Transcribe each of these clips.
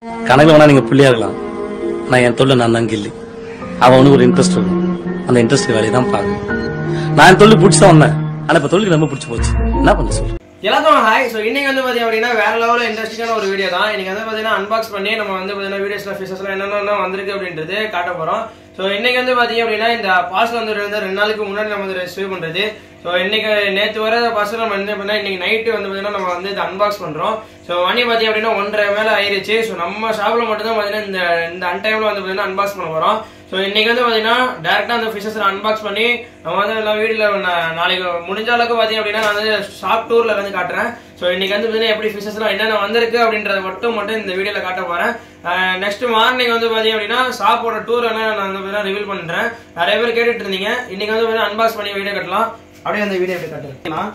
கணக்கு வேணா நீங்க புள்ளியா இருக்கலாம் நான் என் தொழில் நான் தான் கில்லி அவனுக்கு ஒரு இன்ட்ரெஸ்ட் இருக்கும் அந்த இன்ட்ரெஸ்ட் வேலையை தான் பார்க்கணும் நான் என் தொழில் பிடிச்சி தான் வந்தேன் ஆனா இப்ப தொழிலுக்கு ரொம்ப பிடிச்சி போச்சு என்ன பண்ண சொல்லு எல்லாத்துக்கும் ஹாய் ஸோ இன்னைக்கு வந்து பார்த்தீங்க அப்படின்னா வேற லெவலில் இன்ட்ரெஸ்டிங்கான ஒரு வீடியோ தான் இன்னைக்கு வந்து பார்த்தீங்கன்னா அன்பாக்ஸ் பண்ணி நம்ம வந்து பார்த்தீங்கன்னா வீடியோஸ்ல ஃபீச்சர்ஸ்லாம் என்னென்ன வந்திருக்கு அப்படின்றது காட்ட போறோம் ஸோ இன்னைக்கு வந்து பார்த்தீங்க அப்படின்னா இந்த பார்சல் வந்து வந்து ரெண்டு நாளுக்கு முன்னாடி நம்ம வந்து ரிசீவ் பண்றது ஸோ இன்னைக்கு நேற்று வர பார்சல் நம்ம என்ன பண்ணா இன்னைக்கு நைட்டு வந்து பார்த்தீங்கன்னா நம்ம வந்து இதை அன்பாக்ஸ் பண்றோம் ஸோ மணி பார்த்தீங்க அப்படின்னா ஒன்றரை மேல ஆயிருச்சு ஸோ நம்ம ஷாப்ல மட்டும் தான் பார்த்தீங்கன்னா இந்த இந்த அன்டைம்ல வந்து பார்த்தீங்கன்னா அன்பாக்ஸ் பண்ண போறோம் ஸோ இன்னைக்கு வந்து பார்த்தீங்கன்னா டேரக்டா அந்த ஃபிஷஸ் அன்பாக்ஸ் பண்ணி நம்ம வந்து எல்லாம் வீடியோல நாளைக்கு முடிஞ்ச அளவுக்கு பார்த்தீங்க அப்படின்னா நான் வந்து ஷாப் டூர்ல வந்து காட்டுறேன் ஸோ இன்னைக்கு வந்து பார்த்தீங்கன்னா எப்படி ஃபிஷஸ்லாம் என்னென்ன வந்திருக்கு அப்படின்றத மட்டும் மட்டும் இந்த வீடியோல காட்ட போறேன் நெக்ஸ்ட் மார்னிங் வந்து பார்த்தீங்க அப்படின்னா ஷாப்போட டூர் என்ன நான் வந்து பார்த்தீங்கன்னா ரிவீல் பண்றேன் நிறைய பேர் கேட்டுட்டு இருந்தீங்க இன்னைக்கு வந்து பார்த்தீங்கன்னா அன்பாக்ஸ் பண்ணி வீடியோ கட்டலாம் அப்படியே அந்த வீடியோ எப்படி காட்டுறேன்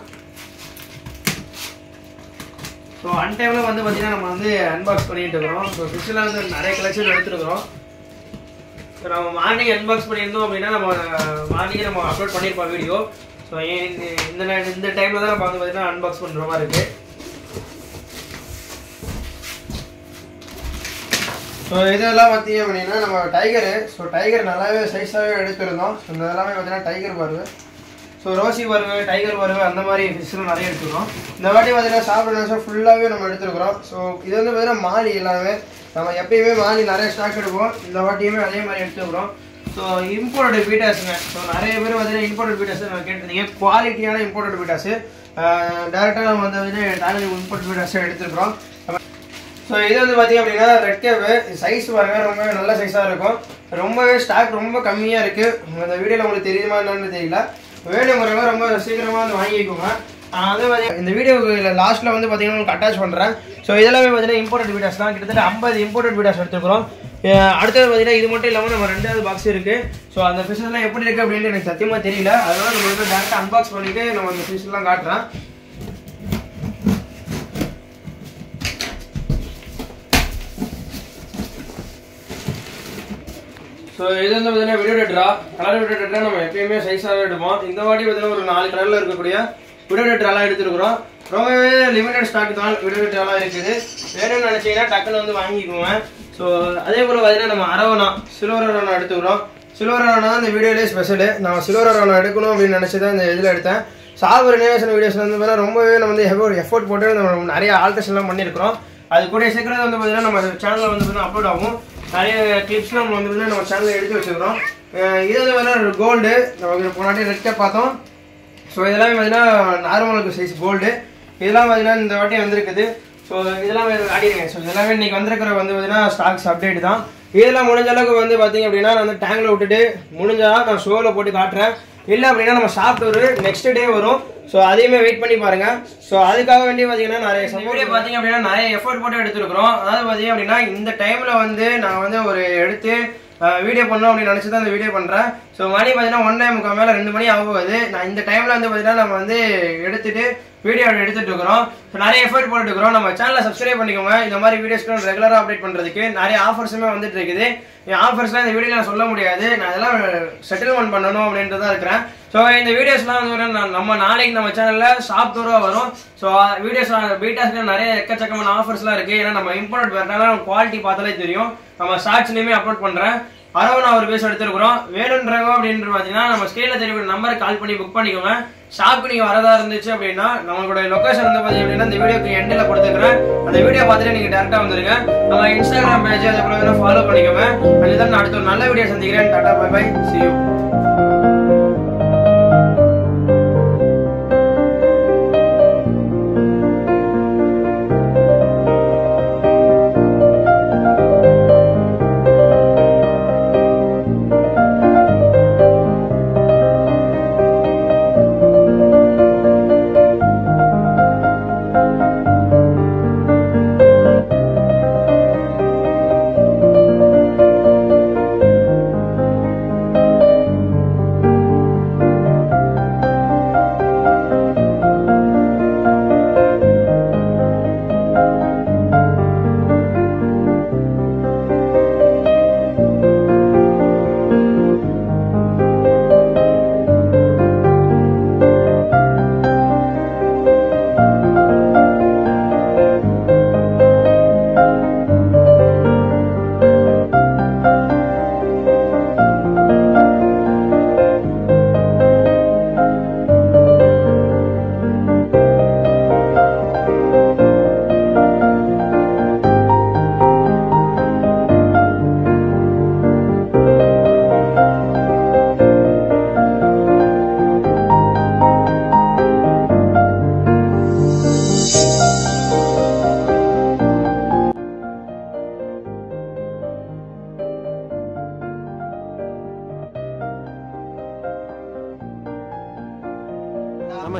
ஸோ அன் டைம்ல வந்து பார்த்தீங்கன்னா நம்ம வந்து அன்பாக்ஸ் பண்ணிட்டு இருக்கிறோம் ஸோ ஃபிஷ்ஷில் வந்து நிறைய கலெக்ஷன் எடுத்துருக்கிறோம் ஸோ நம்ம மார்னிங் அன்பாக்ஸ் பண்ணியிருந்தோம் அப்படின்னா நம்ம மார்னிங்கே நம்ம அப்லோட் பண்ணியிருப்போம் வீடியோ ஸோ இந்த நே- இந்த டைமில் தான் நம்ம வந்து பார்த்தீங்கன்னா அன்பாக்ஸ் பண்ணுற மாதிரி இருக்கு ஸோ இதெல்லாம் பார்த்தீங்க அப்படின்னா நம்ம டைகரு ஸோ டைகர் நல்லாவே சைஸாகவே எடுத்திருந்தோம் ஸோ இந்த எல்லாமே பார்த்தீங்கன்னா tiger barb so rosy barb tiger barb அந்த மாதிரி ஃபிஷ்லாம் நிறைய எடுத்துக்கிறோம் இந்த வாட்டி பார்த்தீங்கன்னா சாப்பிட ஃபுல்லாகவே நம்ம எடுத்துருக்குறோம் ஸோ இது வந்து பார்த்தீங்கன்னா மாலி எல்லாமே நம்ம எப்பயுமே மாலி நிறைய ஸ்டாக் எடுப்போம் இந்த வாட்டியுமே அதே மாதிரி எடுத்துக்கிறோம் ஸோ இம்போர்ட்டட் பீட்டாஸுங்க ஸோ நிறைய பேர் பார்த்தீங்கன்னா இம்போர்ட்டட் பீட்டாஸ் நான் கேட்டிருந்தீங்க குவாலிட்டியான இம்போர்ட்டட் பீட்டாஸு டேரெக்டாக நம்ம வந்து பார்த்தீங்கன்னா இம்போர்ட் பீட்டாஸை எடுத்துருக்குறோம் ஸோ இது வந்து பார்த்தீங்க அப்படின்னா ரெட் கேப்பு சைஸ் பாருங்க ரொம்ப நல்ல சைஸாக இருக்கும் ரொம்பவே ஸ்டாக் ரொம்ப கம்மியாக இருக்குது இந்த வீடியோவில் உங்களுக்கு தெரியுமா என்னன்னு தெரியல வேணும் முறையில் ரொம்ப சீக்கிரமாக வந்து வாங்கிக்கோங்க ஆஹ் அதே மாதிரி இந்த வீடியோக்கு லாஸ்ட்டில் வந்து பார்த்தீங்கன்னா உங்களுக்கு அட்டாச் பண்ணுறேன் ஸோ இதெல்லாமே பார்த்தீங்கன்னா இம்போர்ட்டட் வீடியோஸ் தான் கிட்டத்தட்ட ஐம்பது இம்போர்ட்டட் வீடியோஸ் எடுத்துக்கிறோம் அஹ் அடுத்தது பார்த்தீங்கன்னா இது மட்டும் இல்லாமல் நம்ம ரெண்டாவது பாக்ஸ் இருக்குது ஸோ அந்த ஃபிஷ்லாம் எப்படி இருக்குது அப்படின்னு எனக்கு சத்தியமாக தெரியல அதனால நம்ம வந்து டேரெக்டாக அன்பாக்ஸ் பண்ணிவிட்டு நம்ம அந்த ஃபிஷ்லாம் காட்டுறேன் ஸோ இது வந்து பார்த்தீங்கன்னா widow tetra colour widow tetra நம்ம எப்பயுமே சைஸாகவே எடுப்போம் இந்த வாட்டி பார்த்தீங்கன்னா ஒரு நாலு கலரில் இருக்கக்கூடிய வீடியோ டெட்ராலாம் எடுத்துருக்குறோம் ரொம்பவே லிமிடெட் ஸ்டாக் தான் வீடியோ டெட்ராலாம் இருக்குது வேணும்னு நினச்சிங்கன்னா டக்குன்னு வந்து வாங்கிக்குவோங்க ஸோ அதே போல் பார்த்தீங்கன்னா நம்ம அரவணா சில்வர் அரவணா எடுத்துக்கிறோம் சில்வர் அரவணா தான் இந்த வீடியோலேயே ஸ்பெஷலு நான் சில்வர் அரவணா எடுக்கணும் அப்படின்னு நினச்சி தான் இந்த இதில் எடுத்தேன் சாவர் ரினோவேஷன் வீடியோஸ் வந்து பார்த்தீங்கன்னா ரொம்பவே நம்ம வந்து எஃபோர்ட் எஃபோர்ட் போட்டு நம்ம நிறைய ஆல்ட்ரேஷன்லாம் பண்ணியிருக்கிறோம் அது கூட சீக்கிரம் வந்து பார்த்தீங்கன்னா நம்ம சேனலில் வந்து பார்த்தீங்கன்னா அப்லோட் ஆகும் நிறைய கிளிப்ஸ் நம்ம வந்து பார்த்தீங்கன்னா நம்ம சேனலில் எடுத்து வச்சுக்கிறோம் அஹ் இது வந்து பார்த்தீங்கன்னா கோல்டு நமக்கு போனாட்டி ரெட் கேப் பார்த்தோம் ஸோ இதெல்லாம் பார்த்தீங்கன்னா நார்மலுக்கு சைஸ் கோல்டு இதெல்லாம் பார்த்தீங்கன்னா இந்த வாட்டி வந்திருக்குது ஸோ இதெல்லாம் ஆடிடுங்க ஸோ இதெல்லாமே இன்னைக்கு வந்திருக்கிற வந்து பார்த்தீங்கன்னா ஸ்டாக்ஸ் அப்டேட் தான் இதெல்லாம் முடிஞ்ச அளவுக்கு வந்து பார்த்தீங்க அப்படின்னா நான் வந்து டேங்கில் விட்டுட்டு முடிஞ்சா நான் ஷோவில் போட்டு காட்டுறேன் இல்லை அப்படின்னா நம்ம சாப்பிட்டு ஒரு நெக்ஸ்ட் டே வரும் ஸோ அதையுமே வெயிட் பண்ணி பாருங்க ஸோ அதுக்காக வேண்டி பார்த்தீங்கன்னா நிறைய வீடியோ பார்த்தீங்க அப்படின்னா நிறைய எஃபோர்ட் போட்டு எடுத்துருக்குறோம் அதாவது பார்த்தீங்க அப்படின்னா இந்த டைமில் வந்து நான் வந்து ஒரு எடுத்து வீடியோ பண்ணோம் அப்படின்னு நினச்சி தான் இந்த வீடியோ பண்ணுறேன் ஸோ மணி பார்த்தீங்கன்னா ஒன் டைம் முக்கால் மேலே ரெண்டு மணி ஆகுது நான் இந்த டைமில் வந்து பார்த்தீங்கன்னா நம்ம வந்து எடுத்துட்டு வீடியோ எடுத்துட்டு இருக்கிறோம் ஸோ நிறைய எஃபர்ட் போட்டுட்டு இருக்கிறோம் நம்ம சேனலை சப்ஸ்கிரைப் பண்ணிக்கோங்க இந்த மாதிரி வீடியோஸ்க்கு ரெகுலராக அப்டேட் பண்ணுறதுக்கு நிறைய ஆஃபர்ஸுமே வந்துட்டு இருக்குது ஆஃபர்ஸ்லாம் இந்த வீடியோவில் நான் சொல்ல முடியாது நான் அதெல்லாம் செட்டில்மெண்ட் பண்ணணும் அப்படின்ட்டு தான் இருக்கிறேன் ஸோ இந்த வீடியோஸ்லாம் வந்து ஒரு நா- நம்ம நாளைக்கு நம்ம சேனலில் ஷாப் தூரம் வரும் ஸோ வீடியோஸ் பீட்டாஸ்க்கு நிறைய எக்கச்சக்கமான ஆஃபர்ஸ்லாம் இருக்குது ஏன்னா நம்ம இம்போர்ட் வரனால குவாலிட்டி பார்த்தாலே தெரியும் நம்ம ஷார்ட்ஸ்லையுமே அப்லோட் பண்ணுறேன் அரவணா ஒரு பேஸ் எடுத்துருக்குறோம் வேணுன்றவங்க அப்படின்னு பார்த்தீங்கன்னா நம்ம ஸ்க்ரீனில் தெரியக்கூடிய நம்பருக்கு கால் பண்ணி புக் பண்ணிக்கோங்க ஷாப்புக்கு நீங்கள் வரதா இருந்துச்சு அப்படின்னா நம்மளோட லொக்கேஷன் வந்து பார்த்தீங்க அப்படின்னா இந்த வீடியோக்கு எண்டில் கொடுத்துக்கிறேன் அந்த வீடியோ பார்த்துட்டு நீங்கள் டேரெக்டாக வந்துருங்க நம்ம இன்ஸ்டாகிராம் பேஜ் அதே போல ஃபாலோ பண்ணிக்கோங்க அதுதான் நான் அடுத்த ஒரு நல்ல வீடியோ சந்திக்கிறேன் tata bye bye see you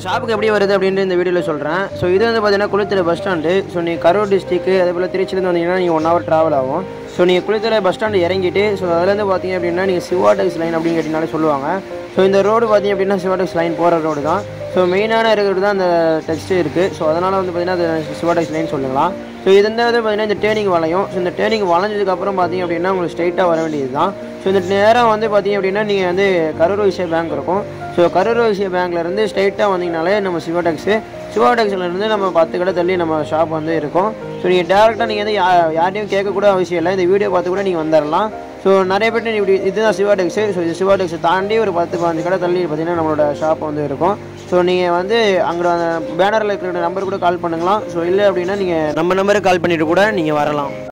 ஷாப்புக்கு எப்படி வருது அப்படின்னு இந்த வீடியோவில் சொல்கிறேன் ஸோ இது வந்து பார்த்தீங்கன்னா குளித்தலை பஸ் ஸ்டாண்டு ஸோ நீங்கள் கரூர் டிஸ்ட்ரிக்கு அதே போல் திருச்சிலேருந்து வந்தீங்கன்னா நீங்கள் ஒன் ஹவர் ட்ராவல் ஆகும் ஸோ நீங்கள் குளித்தலை பஸ் ஸ்டாண்டு இறங்கிட்டு ஸோ அதுலேருந்து பார்த்தீங்க அப்படின்னா நீங்கள் சிவாடெக்ஸ் லைன் அப்படின்னு கேட்டிங்கனாலே சொல்லுவாங்க ஸோ இந்த ரோடு பார்த்தீங்க அப்படின்னா சிவாடெக்ஸ் லைன் போகிற ரோடு தான் ஸோ மெயினான இருக்கிறது தான் அந்த டெக்ஸ்ட் இருக்குது ஸோ அதனால் வந்து பார்த்தீங்கன்னா அது சிவாடெக்ஸ் லைன் சொல்லுங்களாம் ஸோ இது வந்து பார்த்தீங்கன்னா இந்த டேர்னிங் வளையும் ஸோ இந்த டேர்னிங் வளைஞ்சதுக்கப்புறம் பார்த்தீங்க அப்படின்னா உங்களுக்கு ஸ்ட்ரைட்டாக வர வேண்டியது தான் ஸோ இந்த நேரம் வந்து பார்த்தீங்க அப்படின்னா நீங்கள் வந்து கரூர் விஷய பேங்க் இருக்கும் ஸோ கரூர் விஷய பேங்க்லேருந்து ஸ்ட்ரைட்டாக வந்தீங்கனாலே நம்ம சிவாடெக்ஸு சிவாடெக்ஸ்லேருந்து நம்ம பத்து கடை தள்ளி நம்ம ஷாப் வந்து இருக்கும் ஸோ நீங்கள் டேரெக்டாக நீங்கள் வந்து யா யார்ட்டையும் கேட்கக்கூட அவசியம் இல்லை இந்த வீடியோ பார்த்து கூட நீங்கள் வந்துடலாம் ஸோ நிறைய பேர் இப்படி இதுதான் சிவாடெக்ஸு ஸோ இது சிவாடெக்ஸை தாண்டி ஒரு பத்து பதினஞ்சு கடை தள்ளி பார்த்தீங்கன்னா நம்மளோட ஷாப் வந்து இருக்கும் ஸோ நீங்கள் வந்து அங்கே பேனரில் இருக்கிற நம்பர் கூட கால் பண்ணுங்களாம் ஸோ இல்லை அப்படின்னா நீங்கள் நம்ம நம்பருக்கு கால் பண்ணிட்டு கூட நீங்கள் வரலாம்